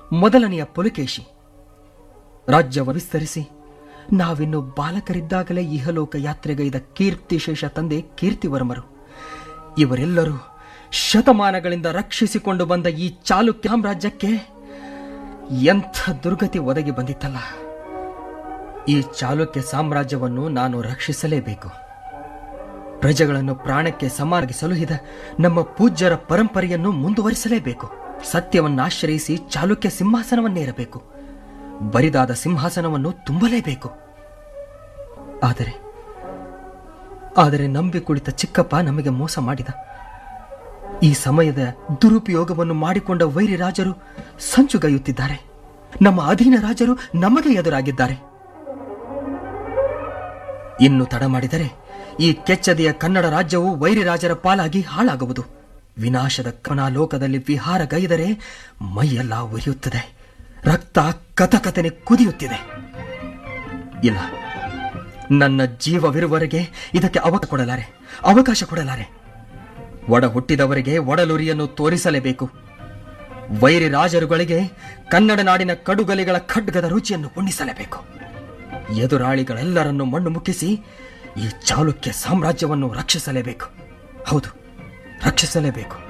ಮೊದಲನೆಯ ಪುಲಕೇಶಿ ರಾಜ್ಯವ ವಿಸ್ತರಿಸಿ ನಾವಿನ್ನು ಬಾಲಕರಿದ್ದಾಗಲೇ ಇಹಲೋಕ ಯಾತ್ರೆಗೈದ ಕೀರ್ತಿಶೇಷ ತಂದೆ ಕೀರ್ತಿವರ್ಮರು ಇವರೆಲ್ಲರೂ ಶತಮಾನಗಳಿಂದ ರಕ್ಷಿಸಿಕೊಂಡು ಬಂದ ಈ ಚಾಲುಕ್ಯ ಸಾಮ್ರಾಜ್ಯಕ್ಕೆ ಎಂಥ ದುರ್ಗತಿ ಒದಗಿ ಬಂದಿತ್ತಲ್ಲ ಈ ಚಾಲುಕ್ಯ ಸಾಮ್ರಾಜ್ಯವನ್ನು ನಾನು ರಕ್ಷಿಸಲೇಬೇಕು ಪ್ರಜೆಗಳನ್ನು ಪ್ರಾಣಕ್ಕೆ ಸಮಾನವಾಗಿ ಸಲುಹಿದ ನಮ್ಮ ಪೂಜ್ಯರ ಪರಂಪರೆಯನ್ನು ಮುಂದುವರಿಸಲೇಬೇಕು ಸತ್ಯವನ್ನಾಶ್ರಯಿಸಿ ಚಾಲುಕ್ಯ ಸಿಂಹಾಸನವನ್ನೇರಬೇಕು ಬರಿದಾದ ಸಿಂಹಾಸನವನ್ನು ತುಂಬಲೇಬೇಕು ಆದರೆ ಆದರೆ ನಂಬಿ ಕುಳಿತ ಚಿಕ್ಕಪ್ಪ ನಮಗೆ ಮೋಸ ಮಾಡಿದ ಈ ಸಮಯದ ದುರುಪಯೋಗವನ್ನು ಮಾಡಿಕೊಂಡ ವೈರಿ ರಾಜರು ಸಂಚುಗೈಯುತ್ತಿದ್ದಾರೆ ನಮ್ಮ ಅಧೀನ ರಾಜರು ನಮಗೆ ಎದುರಾಗಿದ್ದಾರೆ ಇನ್ನು ತಡ ಮಾಡಿದರೆ ಈ ಕೆಚ್ಚದೆಯ ಕನ್ನಡ ರಾಜ್ಯವು ವೈರಿ ರಾಜರ ಪಾಲಾಗಿ ಹಾಳಾಗುವುದು ವಿನಾಶದ ಕನಾಲೋಕದಲ್ಲಿ ವಿಹಾರಗೈದರೆ ಮೈಯೆಲ್ಲ ಉರಿಯುತ್ತದೆ ರಕ್ತ ಕಥಕಥನೆ ಕುದಿಯುತ್ತಿದೆ ಇಲ್ಲ ನನ್ನ ಜೀವವಿರುವವರೆಗೆ ಇದಕ್ಕೆ ಅವಕಾಶ ಕೊಡಲಾರೆ ಅವಕಾಶ ಕೊಡಲಾರೆ ಒಡ ಹುಟ್ಟಿದವರಿಗೆ ಒಡಲುರಿಯನ್ನು ತೋರಿಸಲೇಬೇಕು ವೈರಿ ರಾಜರುಗಳಿಗೆ ಕನ್ನಡ ನಾಡಿನ ಕಡುಗಲಿಗಳ ಖಡ್ಗದ ರುಚಿಯನ್ನು ಉಣ್ಣಿಸಲೇಬೇಕು ಎದುರಾಳಿಗಳೆಲ್ಲರನ್ನು ಮಣ್ಣು ಮುಕ್ಕಿಸಿ ಈ ಚಾಲುಕ್ಯ ಸಾಮ್ರಾಜ್ಯವನ್ನು ರಕ್ಷಿಸಲೇಬೇಕು ಹೌದು ರಕ್ಷಿಸಲೇಬೇಕು